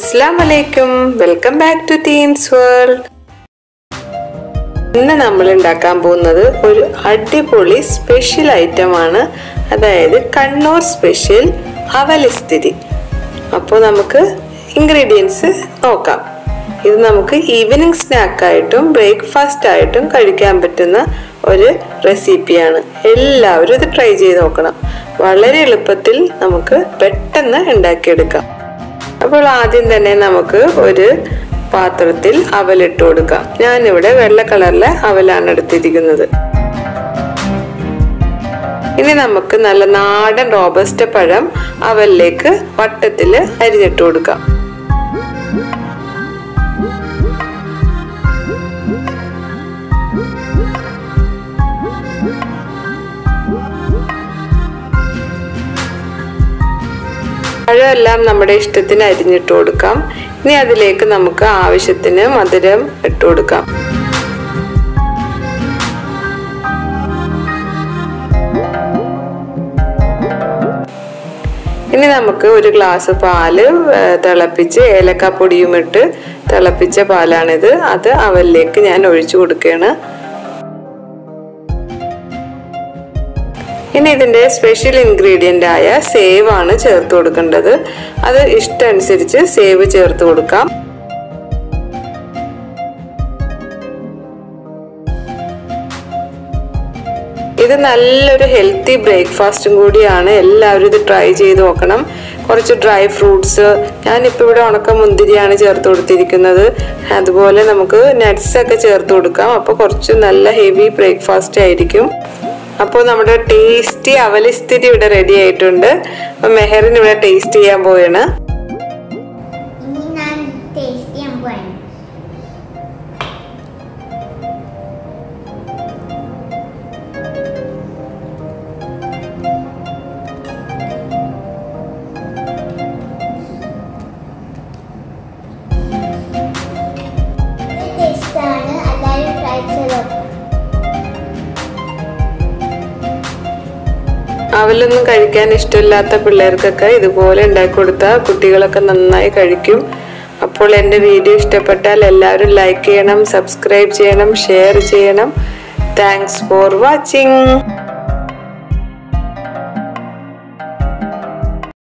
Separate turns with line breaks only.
അസ്സാം വലൈക്കും welcome back to teens world ഇന്ന് നമ്മൾ ഉണ്ടാക്കാൻ പോകുന്നത് ഒരു അടിപൊളി സ്പെഷ്യൽ ഐറ്റം ആണ് അതായത് കണ്ണൂർ സ്പെഷ്യൽ അവലിസ്ഥിതി അപ്പോൾ നമുക്ക് ഇൻഗ്രീഡിയൻസ് നോക്കാം ഇത് നമുക്ക് ഈവനിങ് സ്നാക്കായിട്ടും ബ്രേക്ക്ഫാസ്റ്റ് ആയിട്ടും കഴിക്കാൻ പറ്റുന്ന ഒരു റെസിപ്പിയാണ് എല്ലാവരും ഇത് ട്രൈ ചെയ്ത് നോക്കണം വളരെ എളുപ്പത്തിൽ നമുക്ക് പെട്ടെന്ന് ഉണ്ടാക്കിയെടുക്കാം അപ്പോൾ ആദ്യം തന്നെ നമുക്ക് ഒരു പാത്രത്തിൽ അവലിട്ട് കൊടുക്കാം ഞാനിവിടെ വെള്ള കളറിലെ അവലാണ് എടുത്തിരിക്കുന്നത് ഇനി നമുക്ക് നല്ല നാടൻ റോബസ്റ്റ പഴം അവലിലേക്ക് വട്ടത്തിൽ അരിഞ്ഞിട്ട് കൊടുക്കാം പഴമെല്ലാം നമ്മുടെ ഇഷ്ടത്തിന് അരിഞ്ഞിട്ട് കൊടുക്കാം ഇനി അതിലേക്ക് നമുക്ക് ആവശ്യത്തിന് മധുരം ഇട്ട് കൊടുക്കാം ഇനി നമുക്ക് ഒരു ഗ്ലാസ് പാല് തിളപ്പിച്ച് ഏലക്കാപ്പൊടിയും ഇട്ട് തിളപ്പിച്ച പാലാണിത് അത് അവലിലേക്ക് ഞാൻ ഒഴിച്ചു കൊടുക്കുകയാണ് ഇനി ഇതിൻ്റെ സ്പെഷ്യൽ ഇൻഗ്രീഡിയൻ്റ് ആയ സേവ് ആണ് ചേർത്ത് കൊടുക്കേണ്ടത് അത് ഇഷ്ടമനുസരിച്ച് സേവ് ചേർത്ത് കൊടുക്കാം ഇത് നല്ലൊരു ഹെൽത്തി ബ്രേക്ക്ഫാസ്റ്റും കൂടിയാണ് എല്ലാവരും ഇത് ട്രൈ ചെയ്ത് നോക്കണം കുറച്ച് ഡ്രൈ ഫ്രൂട്ട്സ് ഞാനിപ്പോൾ ഇവിടെ ഉണക്ക മുന്തിരിയാണ് ചേർത്ത് കൊടുത്തിരിക്കുന്നത് അതുപോലെ നമുക്ക് നട്ട്സ് ഒക്കെ ചേർത്ത് കൊടുക്കാം അപ്പോൾ കുറച്ച് നല്ല ഹെവി ബ്രേക്ക്ഫാസ്റ്റ് ആയിരിക്കും അപ്പോൾ നമ്മുടെ ടേസ്റ്റി അവലിസ്ഥിതി ഇവിടെ റെഡി ആയിട്ടുണ്ട് അപ്പം മെഹറിൻ ഇവിടെ ടേസ്റ്റ് ചെയ്യാൻ പോവാണ്
ഇനി ഞാൻ ടേസ്റ്റ് ചെയ്യാൻ പോവാണ് ടേസ്റ്റാണ് എല്ലാവരും ട്രൈ ചെയ്ത് നോക്കാം
അവലൊന്നും കഴിക്കാൻ ഇഷ്ടമില്ലാത്ത പിള്ളേർക്കൊക്കെ ഇതുപോലെ ഉണ്ടാക്കി കൊടുത്താൽ കുട്ടികളൊക്കെ നന്നായി കഴിക്കും അപ്പോൾ എൻ്റെ വീഡിയോ ഇഷ്ടപ്പെട്ടാൽ എല്ലാവരും ലൈക്ക് ചെയ്യണം സബ്സ്ക്രൈബ് ചെയ്യണം ഷെയർ ചെയ്യണം താങ്ക്സ് ഫോർ വാച്ചിങ്